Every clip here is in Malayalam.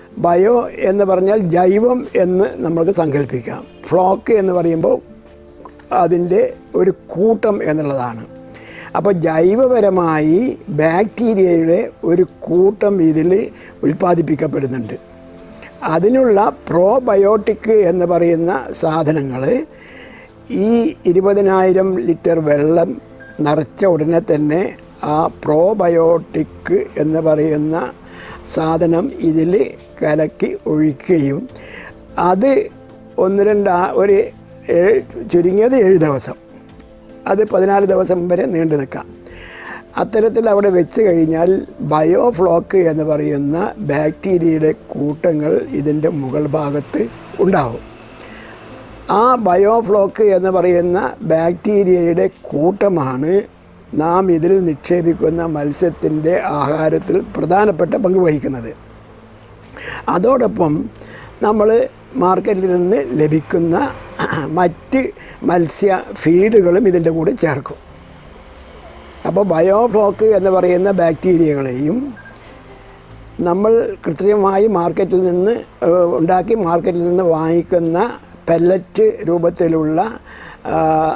ബയോ എന്ന് പറഞ്ഞാൽ ജൈവം എന്ന് നമ്മൾക്ക് സങ്കല്പിക്കാം ഫ്ലോക്ക് എന്ന് പറയുമ്പോൾ അതിൻ്റെ ഒരു കൂട്ടം എന്നുള്ളതാണ് അപ്പോൾ ജൈവപരമായി ബാക്ടീരിയയുടെ ഒരു കൂട്ടം ഇതിൽ ഉൽപ്പാദിപ്പിക്കപ്പെടുന്നുണ്ട് അതിനുള്ള പ്രോബയോട്ടിക് എന്ന് പറയുന്ന സാധനങ്ങൾ ഈ ഇരുപതിനായിരം ലിറ്റർ വെള്ളം നിറച്ച ഉടനെ തന്നെ ആ പ്രോബയോട്ടിക് എന്ന് പറയുന്ന സാധനം ഇതിൽ കലക്കി ഒഴിക്കുകയും അത് ഒന്ന് രണ്ട് ആ- ഒരു ഏഴ് ചുരുങ്ങിയത് ഏഴ് ദിവസം അത് പതിനാല് ദിവസം വരെ നീണ്ടു നിൽക്കാം അത്തരത്തിൽ അവിടെ വെച്ച് കഴിഞ്ഞാൽ ബയോഫ്ലോക്ക് എന്ന് പറയുന്ന ബാക്ടീരിയയുടെ കൂട്ടങ്ങൾ ഇതിൻ്റെ മുകൾ ഭാഗത്ത് ഉണ്ടാവും ആ ബയോഫ്ലോക്ക് എന്ന് പറയുന്ന ബാക്ടീരിയയുടെ കൂട്ടമാണ് നാം ഇതിൽ നിക്ഷേപിക്കുന്ന മത്സ്യത്തിൻ്റെ ആഹാരത്തിൽ പ്രധാനപ്പെട്ട പങ്ക് വഹിക്കുന്നത് അതോടൊപ്പം നമ്മൾ മാർക്കറ്റിൽ നിന്ന് ലഭിക്കുന്ന മറ്റ് മത്സ്യ ഫീഡുകളും ഇതിൻ്റെ കൂടെ ചേർക്കും അപ്പോൾ ബയോഫ്ലോക്ക് എന്ന് പറയുന്ന ബാക്ടീരിയകളെയും നമ്മൾ കൃത്രിമമായി മാർക്കറ്റിൽ നിന്ന് ഏഹ്, ഉണ്ടാക്കി മാർക്കറ്റിൽ നിന്ന് വാങ്ങിക്കുന്ന പെല്ലറ്റ് രൂപത്തിലുള്ള ആ,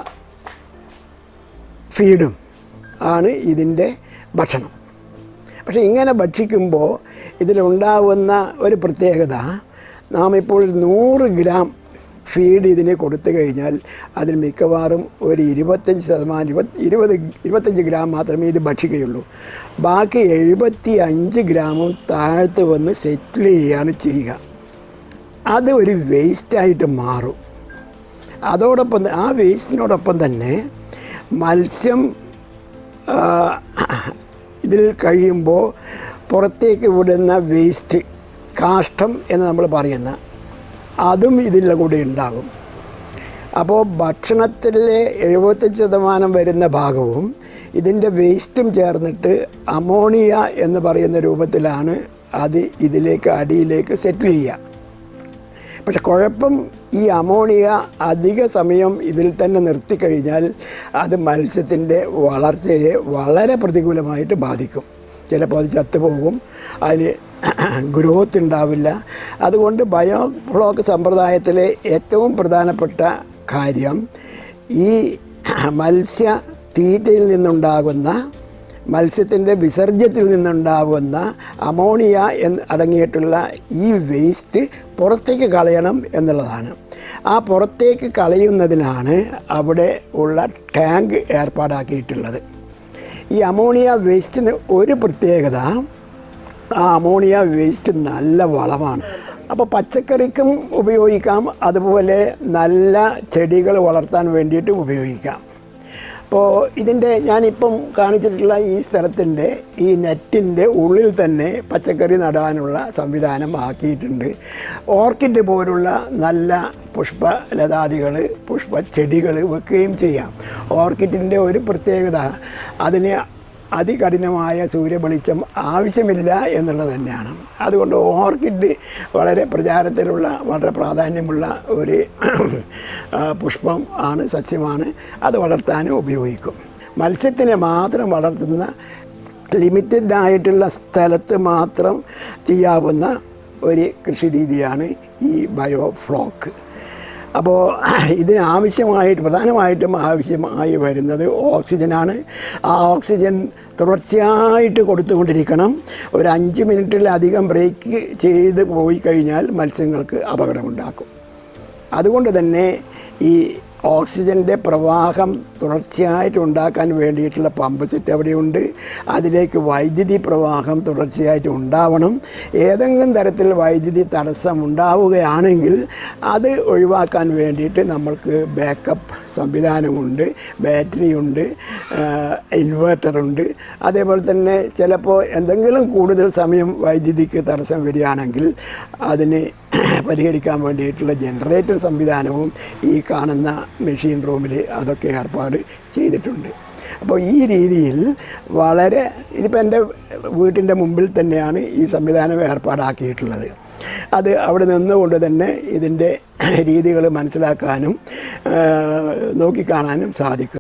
ഫീഡും ആണ് ഇതിൻ്റെ ഭക്ഷണം പക്ഷേ ഇങ്ങനെ ഭക്ഷിക്കുമ്പോൾ ഇതിലുണ്ടാവുന്ന ഒരു പ്രത്യേകത നാം ഇപ്പോൾ നൂറ് ഗ്രാം ഫീഡ് ഇതിന് കൊടുത്തു കഴിഞ്ഞാൽ അതിൽ മിക്കവാറും ഒരു ഇരുപത്തഞ്ച് ശതമാനം ഇരുപത് ഇരുപത് ഇരുപത്തഞ്ച് ഗ്രാം മാത്രമേ ഇത് ഭക്ഷിക്കുകയുള്ളൂ ബാക്കി എഴുപത്തി അഞ്ച് ഗ്രാമും താഴ്ത്ത് വന്ന് സെറ്റിൽ ചെയ്യുകയാണ് ചെയ്യുക അത് ഒരു വേസ്റ്റായിട്ട് മാറും അതോടൊപ്പം ത- ആ വേസ്റ്റിനോടൊപ്പം തന്നെ മത്സ്യം ആ, ഇതിൽ കഴിയുമ്പോൾ പുറത്തേക്ക് വിടുന്ന വേസ്റ്റ് കാഷ്ടം എന്ന് നമ്മൾ പറയുന്ന അതും ഇതിൻ്റെ കൂടെ ഉണ്ടാകും അപ്പോൾ ഭക്ഷണത്തിലെ എഴുപത്തഞ്ച് ശതമാനം വരുന്ന ഭാഗവും ഇതിൻ്റെ വേസ്റ്റും ചേർന്നിട്ട് അമോണിയ എന്ന് പറയുന്ന രൂപത്തിലാണ് അത് ഇതിലേക്ക് അടിയിലേക്ക് സെറ്റിൽ ചെയ്യുക പക്ഷെ കുഴപ്പം ഈ അമോണിയ അധിക സമയം ഇതിൽ തന്നെ നിർത്തിക്കഴിഞ്ഞാൽ അത് മത്സ്യത്തിൻ്റെ വളർച്ചയെ വളരെ പ്രതികൂലമായിട്ട് ബാധിക്കും ചിലപ്പോൾ അത് ചത്തുപോകും അതിന് ഗ്രോത്ത് ഉണ്ടാവില്ല അതുകൊണ്ട് ബയോഫ്ലോക്ക് സമ്പ്രദായത്തിലെ ഏറ്റവും പ്രധാനപ്പെട്ട കാര്യം ഈ മത്സ്യ തീറ്റയിൽ നിന്നുണ്ടാകുന്ന മത്സ്യത്തിൻ്റെ വിസർജ്യത്തിൽ നിന്നുണ്ടാവുന്ന അമോണിയ എന്ന് അടങ്ങിയിട്ടുള്ള ഈ വേസ്റ്റ് പുറത്തേക്ക് കളയണം എന്നുള്ളതാണ് ആ പുറത്തേക്ക് കളയുന്നതിനാണ് അവിടെ ഉള്ള ടാങ്ക് ഏർപ്പാടാക്കിയിട്ടുള്ളത് ഈ അമോണിയ വേസ്റ്റിന് ഒരു പ്രത്യേകത ആ അമോണിയ വേസ്റ്റ് നല്ല വളമാണ് അപ്പോൾ പച്ചക്കറിക്കും ഉപയോഗിക്കാം അതുപോലെ നല്ല ചെടികൾ വളർത്താൻ വേണ്ടിയിട്ട് ഉപയോഗിക്കാം അപ്പോൾ ഇതിൻ്റെ ഞാനിപ്പം കാണിച്ചിട്ടുള്ള ഈ സ്ഥലത്തിൻ്റെ ഈ നെറ്റിൻ്റെ ഉള്ളിൽ തന്നെ പച്ചക്കറി നടാനുള്ള സംവിധാനം ആക്കിയിട്ടുണ്ട് ഓർക്കിഡ് പോലുള്ള നല്ല പുഷ്പലതാദികൾ പുഷ്പച്ചെടികൾ വെക്കുകയും ചെയ്യാം ഓർക്കിഡിൻ്റെ ഒരു പ്രത്യേകത അതിന് അതികഠിനമായ സൂര്യവെളിച്ചം ആവശ്യമില്ല എന്നുള്ളത് തന്നെയാണ് അതുകൊണ്ട് ഓർക്കിഡ് വളരെ പ്രചാരത്തിലുള്ള വളരെ പ്രാധാന്യമുള്ള ഒരു ആ, പുഷ്പം ആണ് സസ്യമാണ് അത് വളർത്താനും ഉപയോഗിക്കും മത്സ്യത്തിനെ മാത്രം വളർത്തുന്ന ലിമിറ്റഡ് ആയിട്ടുള്ള സ്ഥലത്ത് മാത്രം ചെയ്യാവുന്ന ഒരു കൃഷി രീതിയാണ് ഈ ബയോഫ്ലോക്ക് അപ്പോൾ ഇതിന് ആവശ്യമായിട്ട് പ്രധാനമായിട്ടും ആവശ്യമായി വരുന്നത് ഓക്സിജനാണ് ആ ഓക്സിജൻ തുടർച്ചയായിട്ട് കൊടുത്തുകൊണ്ടിരിക്കണം ഒരു അഞ്ച് മിനിറ്റിലധികം ബ്രേക്ക് ചെയ്ത് പോയി കഴിഞ്ഞാൽ മത്സ്യങ്ങൾക്ക് അപകടമുണ്ടാക്കും അതുകൊണ്ട് തന്നെ ഈ ഓക്സിജൻ്റെ പ്രവാഹം തുടർച്ചയായിട്ട് ഉണ്ടാക്കാൻ വേണ്ടിയിട്ടുള്ള പമ്പ് സെറ്റ് അവിടെയുണ്ട് അതിലേക്ക് വൈദ്യുതി പ്രവാഹം തുടർച്ചയായിട്ട് ഉണ്ടാവണം ഏതെങ്കിലും തരത്തിൽ വൈദ്യുതി തടസ്സം ഉണ്ടാവുകയാണെങ്കിൽ അത് ഒഴിവാക്കാൻ വേണ്ടിയിട്ട് നമ്മൾക്ക് ബാക്കപ്പ് സംവിധാനമുണ്ട് ബാറ്ററി ഉണ്ട് ഇൻവേർട്ടറുണ്ട് അതേപോലെ തന്നെ ചിലപ്പോൾ എന്തെങ്കിലും കൂടുതൽ സമയം വൈദ്യുതിക്ക് തടസ്സം വരികയാണെങ്കിൽ അതിന് പരിഹരിക്കാൻ വേണ്ടിയിട്ടുള്ള ജനറേറ്റർ സംവിധാനവും ഈ കാണുന്ന മെഷീൻ റൂമിൽ അതൊക്കെ ഏർപ്പാട് ചെയ്തിട്ടുണ്ട് അപ്പോൾ ഈ രീതിയിൽ വളരെ ഇതിപ്പോൾ എൻ്റെ വീട്ടിൻ്റെ മുമ്പിൽ തന്നെയാണ് ഈ സംവിധാനം ഏർപ്പാടാക്കിയിട്ടുള്ളത് അത് അവിടെ നിന്നുകൊണ്ട് തന്നെ ഇതിൻ്റെ രീതികൾ മനസ്സിലാക്കാനും ആ, നോക്കിക്കാണാനും സാധിക്കും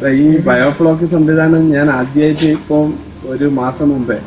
ഈ ബയോഫ്ലോക്ക് സംവിധാനം ഞാൻ ആദ്യമായിട്ട് ഇപ്പം ഒരു മാസം മുമ്പേ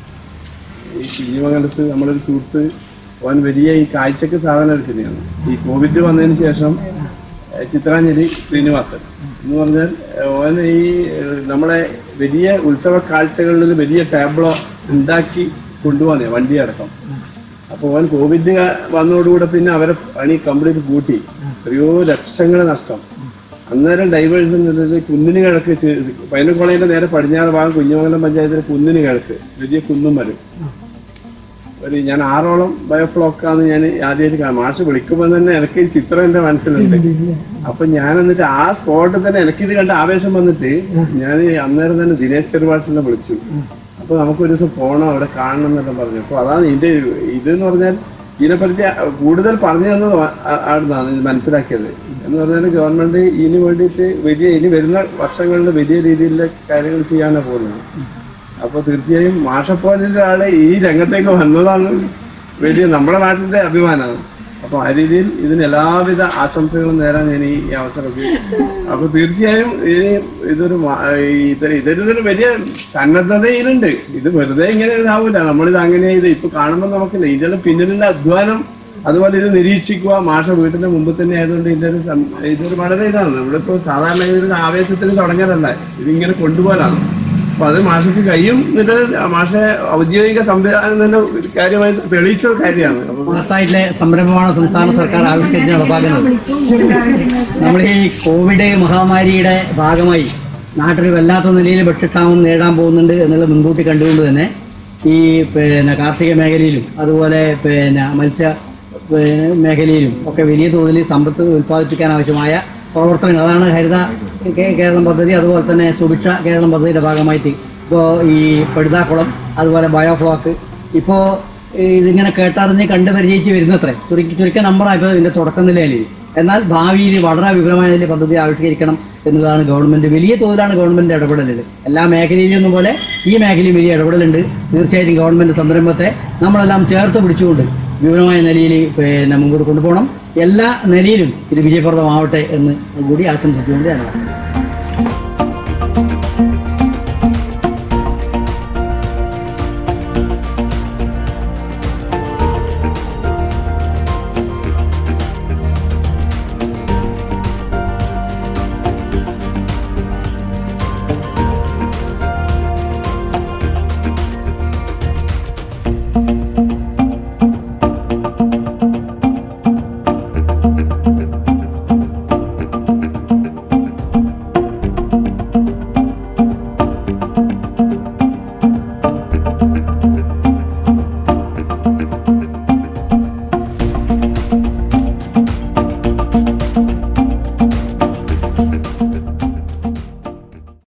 ഈ കുഞ്ഞിമംഗലത്ത് നമ്മളൊരു സുഹൃത്ത് ഓൻ വലിയ ഈ കാഴ്ചക്ക് സാധനം എടുക്കുന്നതാണ് ഈ കോവിഡ് വന്നതിന് ശേഷം ഏഹ്, ചിത്രാഞ്ജലി ശ്രീനിവാസൻ എന്ന് പറഞ്ഞാൽ ഏഹ്, ഓൻ ഈ ഏഹ്, നമ്മളെ വലിയ ഉത്സവ കാഴ്ചകളിൽ വലിയ ടാബ്ലോ ഉണ്ടാക്കി കൊണ്ടുപോകുന്നേ വണ്ടി അടക്കം അപ്പോൾ ഓൻ കോവിഡ് ക- വന്നതോടുകൂടെ പിന്നെ അവരെ പണി കംപ്ലീറ്റ് കൂട്ടി എത്രയോ ലക്ഷങ്ങൾ നഷ്ടം അന്നേരം ഡൈവേഴ്സ് എന്നുള്ളത് കുന്നിന് കിഴക്ക് ചെ- പൈനക്കോളേന്റെ നേരെ പടിഞ്ഞാറ് ഭാഗം കുഞ്ഞമംഗലം പഞ്ചായത്തിലെ കുന്നിന് കിഴക്ക് വലിയ കുന്നും വരും ഒരു ഞാൻ ആറോളം ബയോഫ്ലോക്കാന്ന് ഞാൻ ആദ്യമായിട്ട് കാണാം മാഷ് വിളിക്കുമ്പോൾ തന്നെ എനിക്ക് ഈ ചിത്രം എന്റെ മനസ്സിലുണ്ട് അപ്പൊ ഞാൻ എന്നിട്ട് ആ സ്പോട്ടിൽ തന്നെ എനിക്കിത് കണ്ട ആവേശം വന്നിട്ട് ഞാൻ അന്നേരം തന്നെ ദിനേശ് ചെറുപാട്ടിനെ വിളിച്ചു അപ്പൊ നമുക്കൊരു ദിവസം പോകണം അവിടെ കാണണം എന്നെല്ലാം പറഞ്ഞു അപ്പൊ അതാണ് ഇതിന്റെ ഇതെന്ന് പറഞ്ഞാൽ ഇതിനെപ്പറ്റി കൂടുതൽ പറഞ്ഞു തന്നത് ആടുന്നാണ് ഇത് മനസ്സിലാക്കിയത് എന്ന് പറഞ്ഞാൽ ഗവൺമെന്റ് ഇതിന് വേണ്ടിയിട്ട് വലിയ ഇനി വരുന്ന വർഷങ്ങളിൽ വലിയ രീതിയിലുള്ള കാര്യങ്ങൾ ചെയ്യാനാണ് പോകുന്നത് അപ്പൊ തീർച്ചയായും മാഷപ്പോലുള്ള ആള് ഈ രംഗത്തേക്ക് വന്നതാണ് വലിയ നമ്മുടെ നാട്ടിന്റെ അഭിമാനമാണ് അപ്പൊ ആ രീതിയിൽ ഇതിന് എല്ലാവിധ ആശംസകളും നേരാൻ ഞാൻ ഈ അവസരം ഉപയോഗിക്കും അപ്പൊ തീർച്ചയായും ഇനി ഇതൊരു മാ- ഇത് ഇതൊരു വലിയ സന്നദ്ധതയിലുണ്ട് ഇത് വെറുതെ ഇങ്ങനെ ഇതാവൂല നമ്മളിത് അങ്ങനെ ഇത് ഇപ്പൊ കാണുമ്പോൾ നമുക്കില്ല ഇതിന്റെ പിന്നിലുള്ള അധ്വാനം അതുപോലെ ഇത് നിരീക്ഷിക്കുക മാഷ വീട്ടിന്റെ മുമ്പ് തന്നെ ആയതുകൊണ്ട് ഇതിന്റെ ഒരു സം- ഇതൊരു വളരെ ഇതാണ് നമ്മളിപ്പോ സാധാരണ ഇതിൽ ആവേശത്തിന് തുടങ്ങലല്ല ഇതിങ്ങനെ കൊണ്ടുപോകാനാണ് അപ്പൊ അത് മാഷക്ക് കഴിയും എന്നിട്ട് മാഷെ ഔദ്യോഗിക സംവിധാനം തന്നെ ഒരു കാര്യമായിട്ട് തെളിയിച്ച കാര്യമാണ് അപ്പൊ മഹത്തായിട്ടുള്ള സംരംഭമാണ് സംസ്ഥാന സർക്കാർ ആവിഷ്കരിച്ച് നടപ്പാക്കുന്നത് നമ്മൾ ഈ കോവിഡ് മഹാമാരിയുടെ ഭാഗമായി നാട്ടിൽ വല്ലാത്ത നിലയിൽ ഭക്ഷ്യക്ഷാമം നേടാൻ പോകുന്നുണ്ട് എന്നുള്ളത് മുൻകൂട്ടി കണ്ടുകൊണ്ട് തന്നെ ഈ പിന്നെ കാർഷിക മേഖലയിലും അതുപോലെ പിന്നെ മത്സ്യ പിന്നെ മേഖലയിലും ഒക്കെ വലിയ തോതിൽ സമ്പത്ത് ഉൽപ്പാദിപ്പിക്കാൻ ആവശ്യമായ പ്രവർത്തനങ്ങൾ അതാണ് ഹരിത കേ- കേരളം പദ്ധതി അതുപോലെ തന്നെ സുഭിക്ഷ കേരളം പദ്ധതിയുടെ ഭാഗമായിട്ട് ഇപ്പോൾ ഈ പഴുതാക്കുളം അതുപോലെ ബയോഫ്ലോക്ക് ഇപ്പോൾ ഇതിങ്ങനെ കേട്ടറിഞ്ഞ് കണ്ട് പരിചയിച്ച് വരുന്നത്രേ ചുരുക്കി ചുരുക്ക നമ്പറായപ്പോൾ ഇതിന്റെ തുടക്കം നിലയിൽ എന്നാൽ ഭാവിയിൽ വളരെ വിപുലമായ നിലയിൽ പദ്ധതി ആവിഷ്കരിക്കണം എന്നതാണ് ഗവൺമെന്റ് വലിയ തോതിലാണ് ഗവൺമെന്റ് ഇടപെടലുണ്ട് എല്ലാ മേഖലയിലും പോലെ ഈ മേഖലയും വലിയ ഇടപെടലുണ്ട് തീർച്ചയായിട്ടും ഗവൺമെന്റ് സംരംഭത്തെ നമ്മളെല്ലാം ചേർത്ത് പിടിച്ചുകൊണ്ട് വിപുലമായ നിലയിൽ പിന്നെ മുമ്പോട്ട് കൊണ്ടുപോകണം എല്ലാ നിലയിലും ഇത് വിജയപ്രദമാവട്ടെ എന്ന് കൂടി ആശംസിച്ചുകൊണ്ട് ഞാൻ